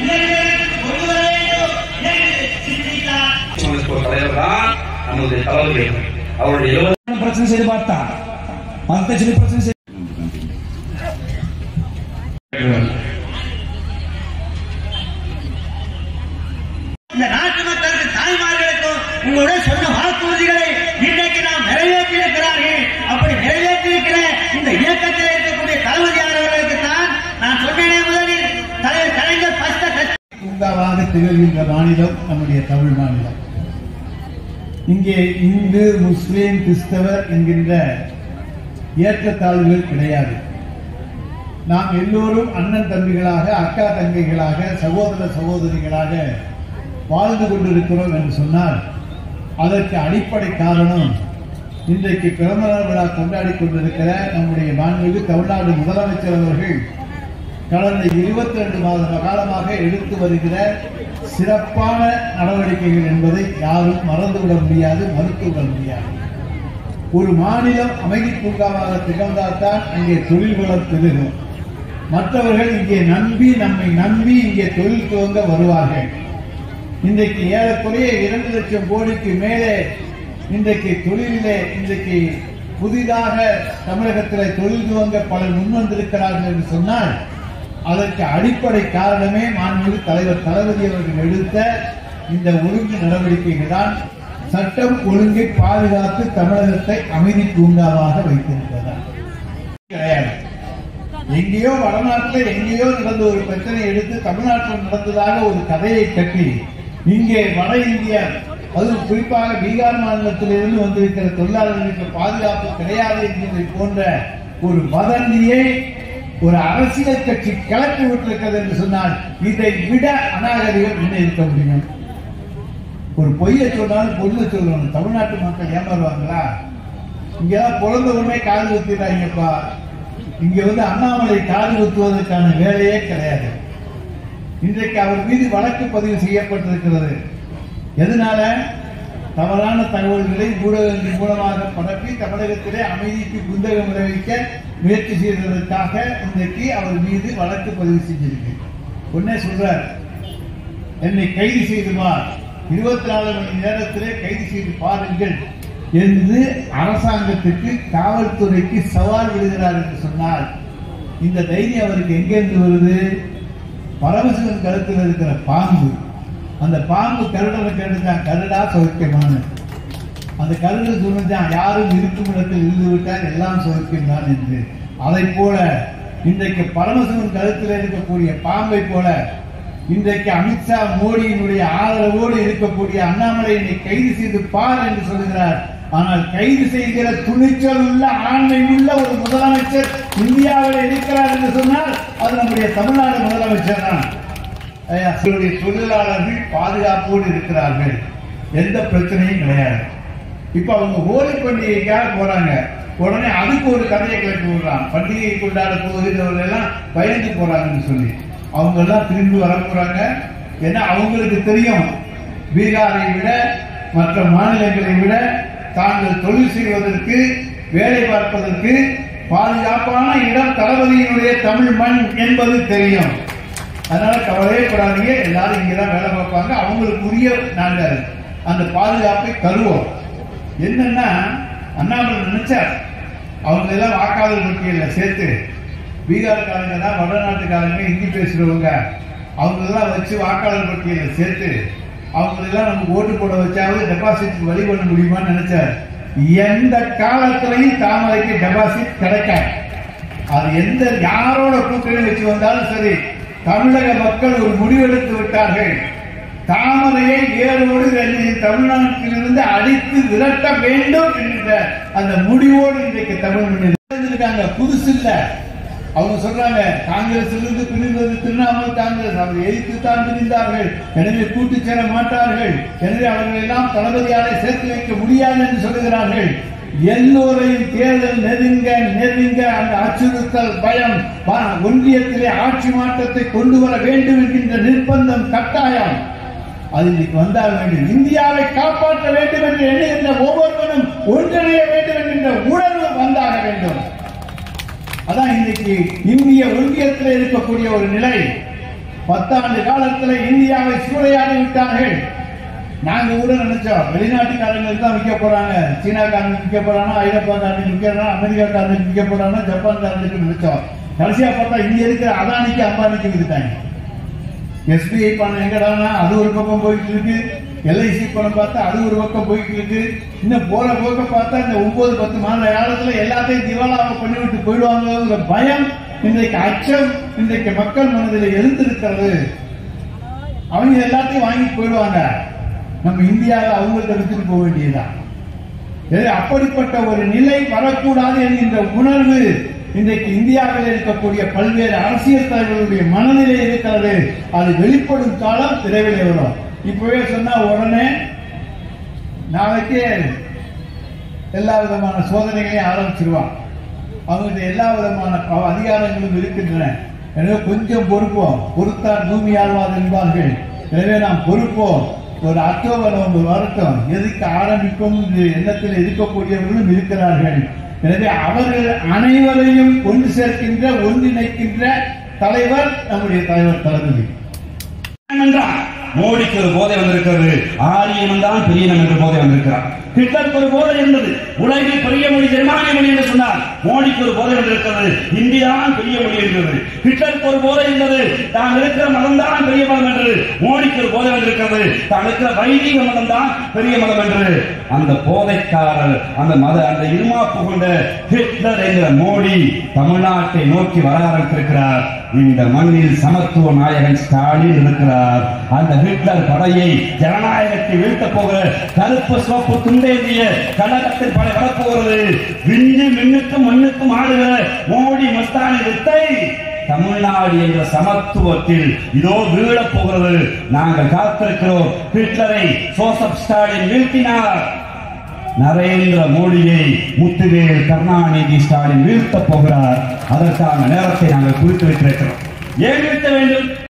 இளைஞர்களுக்கு கொண்டு வர வேண்டும் என்று சிந்தித்தார் உங்களுக்கு ஒரு தலைவர் தான் நம்முடைய தளபதி அவருடைய எழுபது பிரச்சனை செய்து பார்த்தா மதத்தை சொல்லி பிரச்சனை செய்து இந்த நாட்டு மக்களுக்கு தாய்மார்களுக்கும் உங்களுடைய சொன்ன வாக்குறுதிகளை இன்றைக்கு நாம் நிறைவேற்றியிருக்கிறார்கள் அப்படி நிறைவேற்றியிருக்கிற இந்த இயக்கத்தில் இருக்கக்கூடிய தளபதியார் அவர்களுக்கு தான் நான் சொன்னேனே முதலில் தலைவர் கலைஞர் பஸ்த கட்சி பூங்காவாக திகழ்கின்ற மாநிலம் நம்முடைய தமிழ் மாநிலம் இங்கே இந்து முஸ்லிம் கிறிஸ்தவர் என்கின்ற ஏற்றத்தாழ்வுகள் கிடையாது நாம் எல்லோரும் அண்ணன் தம்பிகளாக அக்கா தங்கைகளாக சகோதர சகோதரிகளாக வாழ்ந்து கொண்டிருக்கிறோம் என்று சொன்னால் அதற்கு அடிப்படை காரணம் இன்றைக்கு பிறந்தநாள் விழா கொண்டாடி கொண்டிருக்கிற நம்முடைய மாண்புமிகு தமிழ்நாடு முதலமைச்சர் அவர்கள் கடந்த 22 மாத காலமாக எடுத்து வருகிற சிறப்பான நடவடிக்கைகள் என்பதை யாரும் மறந்துவிட முடியாது மறுத்துவிட முடியாது ஒரு மாநிலம் அமைதி பூங்காவாக திகழ்ந்தால்தான் அங்கே தொழில் வளம் பெருகும் மற்றவர்கள் இங்கே நம்பி நம்மை நம்பி இங்கே தொழில் துவங்க வருவார்கள் இன்றைக்கு ஏறக்குறைய இரண்டு லட்சம் கோடிக்கு மேலே இன்றைக்கு தொழிலிலே இன்றைக்கு புதிதாக தமிழகத்தில் தொழில் துவங்க பலர் முன்வந்திருக்கிறார்கள் என்று சொன்னால் அதற்கு அடிப்படை காரணமே மாண்புமிகு தலைவர் தளபதி அவர்கள் எடுத்த இந்த ஒழுங்கு நடவடிக்கைகள் தான் சட்டம் ஒழுங்கை பாதுகாத்து தமிழகத்தை அமைதி பூங்காவாக வைத்திருக்கிறார் கிடையாது எங்கேயோ வடநாட்டில் எங்கேயோ நடந்த ஒரு பிரச்சனை எடுத்து தமிழ்நாட்டில் நடந்ததாக ஒரு கதையை கட்டி இங்கே வட இந்தியா அதுவும் குறிப்பாக பீகார் மாநிலத்திலிருந்து வந்திருக்கிற தொழிலாளர்களுக்கு பாதுகாப்பு கிடையாது என்பதை போன்ற ஒரு வதந்தியை ஒரு அரசியல் கட்சி கிளப்பி விட்டிருக்கிறது என்று சொன்னால் இதை விட அநாகரிகம் என்ன இருக்க முடியும் ஒரு பொய்யை சொன்னாலும் பொண்ணு சொல்லணும் தமிழ்நாட்டு மக்கள் ஏமாறுவாங்களா இங்கதான் பிறந்த உடனே காது குத்திடுறாங்கப்பா இங்க வந்து அண்ணாமலை காது குத்துவதற்கான வேலையே கிடையாது இன்றைக்கு அவர் மீது வழக்கு பதிவு செய்யப்பட்டிருக்கிறது எதனால தவறான தகவல்களை ஊடகங்கள் மூலமாக பரப்பி தமிழகத்திலே அமைதிக்கு குந்தகம் விளைவிக்க முயற்சி செய்ததற்காக இன்றைக்கு அவர் மீது வழக்கு பதிவு செஞ்சிருக்கு உடனே சொல்றார் என்னை கைது செய்து பார் இருபத்தி நாலு மணி நேரத்திலே கைது செய்து பாருங்கள் என்று அரசாங்கத்துக்கு காவல்துறைக்கு சவால் விடுகிறார் என்று சொன்னால் இந்த தைரியம் அவருக்கு எங்கிருந்து வருது பரமசிவன் கழுத்தில் இருக்கிற பாம்பு அந்த பாம்பு கருடனை கேட்டுதான் கருடா சௌக்கியமான அந்த கருடு சொன்னதான் யாரும் இருக்கும் இடத்தில் இருந்து விட்டால் எல்லாம் சௌக்கியம்தான் என்று அதை போல இன்றைக்கு பரமசிவன் கழுத்தில் இருக்கக்கூடிய பாம்பை போல இன்றைக்கு அமித்ஷா மோடியினுடைய ஆதரவோடு இருக்கக்கூடிய அண்ணாமலை என்னை கைது செய்து பார் என்று சொல்கிறார் ஆனால் கைது செய்கிற துணிச்சல் உள்ள ஆண்மை உள்ள ஒரு முதலமைச்சர் இந்தியாவில் இருக்கிறார் என்று சொன்னால் அது நம்முடைய தமிழ்நாடு முதலமைச்சர் தான் அவர்களுடைய தொழிலாளர்கள் பாதுகாப்போடு இருக்கிறார்கள் எந்த பிரச்சனையும் கிடையாது இப்ப அவங்க ஹோலி பண்டிகைக்காக போறாங்க உடனே அதுக்கு ஒரு கதையை கிளப்பி விடுறான் பண்டிகை கொண்டாட போகிறவர்கள் எல்லாம் பயந்து போறாங்கன்னு சொல்லி அவங்க எல்லாம் திரும்பி வர போறாங்க ஏன்னா அவங்களுக்கு தெரியும் பீகாரை விட மற்ற மாநிலங்களை விட தாங்கள் தொழில் செய்வதற்கு வேலை பார்ப்பதற்கு பாதுகாப்பான இடம் தளபதியினுடைய தமிழ் மண் என்பது தெரியும் அதனால கவலையே படாதீங்க எல்லாரும் இங்கதான் வேலை பார்ப்பாங்க அவங்களுக்கு உரிய நாங்க அந்த பாதுகாப்பை தருவோம் என்னன்னா அண்ணாமலை நினைச்சார் அவங்க எல்லாம் வாக்காளர் பட்டியல சேர்த்து பீகார்காரங்க தான் வடநாட்டுக்காரங்க ஹிந்தி பேசுறவங்க அவங்க எல்லாம் வச்சு வாக்காளர் பட்டியல சேர்த்து அவங்க எல்லாம் நமக்கு ஓட்டு போட வச்சாவது டெபாசிட் வழி பண்ண முடியுமான்னு நினைச்சார் எந்த காலத்திலையும் தாமரைக்கு டெபாசிட் கிடைக்காது அது எந்த யாரோட கூட்டணி வச்சு வந்தாலும் சரி தமிழக மக்கள் ஒரு முடிவெடுத்து விட்டார்கள் தாமரையை வேரோடு வெளியே தமிழ்நாட்டிலிருந்து அடித்து விரட்ட வேண்டும் என்கிற அந்த முடிவோடு இன்றைக்கு தமிழ் மண்ணில் இருந்திருக்காங்க புதுசு இல்ல அவங்க சொல்றாங்க காங்கிரஸ் இருந்து பிரிந்தது திரிணாமுல் காங்கிரஸ் அவர் எதிர்த்து தான் பிரிந்தார்கள் எனவே கூட்டு சேர மாட்டார்கள் எனவே அவர்கள் எல்லாம் தளபதியாரை சேர்த்து வைக்க முடியாது என்று சொல்லுகிறார்கள் எல்லோரையும் தேர்தல் நெருங்க நெருங்க அந்த அச்சுறுத்தல் பயம் வா- ஒன்றியத்திலே ஆட்சி மாற்றத்தை கொண்டு வர வேண்டும் என்கின்ற நிர்பந்தம் கட்டாயம் அது இன்னைக்கு வந்தாக வேண்டும் இந்தியாவை காப்பாற்ற வேண்டும் என்று எண்ணுகின்ற ஒவ்வொருவரும் ஒன்றிணைய வேண்டும் என்கின்ற உணர்வு வந்தாக வேண்டும் அதான் இன்னைக்கு இந்திய ஒன்றியத்தில் இருக்கக்கூடிய ஒரு நிலை பத்தாண்டு காலத்துல இந்தியாவை சூறையாடி விட்டார்கள் நாங்க கூட நினைச்சோம் வெளிநாட்டுக்காரங்களுக்கு தான் விற்க போறாங்க சீனாக்காரனுக்கு விற்க போறானா ஐரோப்பாக்காரனுக்கு விற்கிறானா அமெரிக்காக்காரனுக்கு விற்க போறானா ஜப்பான்காரனுக்கு நினைச்சோம் கடைசியா பார்த்தா இங்க இருக்கிற அதானிக்கு அம்பானிக்கு வித்துட்டாங்க எஸ்பிஐ பணம் எங்கடானா அது ஒரு பக்கம் போயிட்டு இருக்கு எல்ஐசி பணம் பார்த்தா அது ஒரு பக்கம் போயிட்டு இருக்கு இன்னும் போற போக்க பார்த்தா இந்த ஒன்பது பத்து மாத காலத்துல எல்லாத்தையும் திவாலாக பண்ணிவிட்டு போயிடுவாங்கிற பயம் இன்றைக்கு அச்சம் இன்றைக்கு மக்கள் மனதில் எழுந்திருக்கிறது அவங்க எல்லாத்தையும் வாங்கிட்டு போயிடுவாங்க நம்ம இந்தியாவில் அவங்கள்ட்ட வித்துட்டு போக வேண்டியதுதான் எனவே அப்படிப்பட்ட ஒரு நிலை வரக்கூடாது என்கின்ற உணர்வு இன்றைக்கு இந்தியாவில் இருக்கக்கூடிய பல்வேறு அரசியல் தலைவர்களுடைய மனநிலை இருக்கிறது அது வெளிப்படும் காலம் விரைவில் வரும் இப்பவே சொன்னா உடனே நாளைக்கே எல்லா விதமான சோதனைகளையும் ஆரம்பிச்சிருவான் அவங்களுக்கு எல்லா விதமான ப- அதிகாரங்களும் இருக்கின்றன எனவே கொஞ்சம் பொறுப்போம் பொறுத்தார் பூமி ஆழ்வார் என்பார்கள் எனவே நாம் பொறுப்போம் ஒரு அக்டோபர் நவம்பர் வரட்டும் எதுக்கு ஆரம்பிக்கும் என்று எண்ணத்தில் இருக்கக்கூடியவர்களும் இருக்கிறார்கள் எனவே அவர்கள் அனைவரையும் ஒன்று சேர்க்கின்ற ஒன்றிணைக்கின்ற தலைவர் நம்முடைய தலைவர் தளபதி என்றான் மோடிக்கு ஒரு போதை வந்திருக்கிறது ஆரியனம் தான் பெரியனம் என்று போதை வந்திருக்கிறார் ஹிட்லருக்கு ஒரு போதை இருந்தது உலகில் பெரிய மொழி ஜெர்மானிய மொழி என்று சொன்னார் மோடிக்கு ஒரு போதை வந்திருக்கிறது ஹிந்தி தான் பெரிய மொழி இருக்கிறது ஹிட்லருக்கு ஒரு போதை இருந்தது தான் இருக்கிற மதம் தான் பெரிய மதம் என்று மோடிக்கு ஒரு போதை வந்திருக்கிறது தான் இருக்கிற வைதிக மதம் தான் பெரிய மதம் என்று அந்த போதைக்காரர் அந்த மத அந்த இருமாப்பு கொண்ட ஹிட்லர் என்கிற மோடி தமிழ்நாட்டை நோக்கி வர ஆரம்பித்திருக்கிறார் இந்த மண்ணில் சமத்துவ நாயகன் ஸ்டாலின் இருக்கிறார் அந்த ஹிட்லர் படையை ஜனநாயகத்தை வீழ்த்தப் போகிற கருப்பு சிவப்பு துண்டேந்திய கழகத்தின் படை வரப்போகிறது விண்ணு மின்னுக்கும் மண்ணுக்கும் ஆடுகிற மோடி மஸ்தானி வித்தை தமிழ்நாடு என்ற சமத்துவத்தில் இதோ வீழப் போகிறது நாங்கள் காத்திருக்கிறோம் ஹிட்லரை சோசப் ஸ்டாலின் வீழ்த்தினார் நரேந்திர மோடியை முத்துவேல் கருணாநிதி ஸ்டாலின் வீழ்த்தப் போகிறார் அதற்கான நேரத்தை நாங்கள் குறித்து வைத்திருக்கிறோம் ஏன் வீழ்த்த வேண்டும்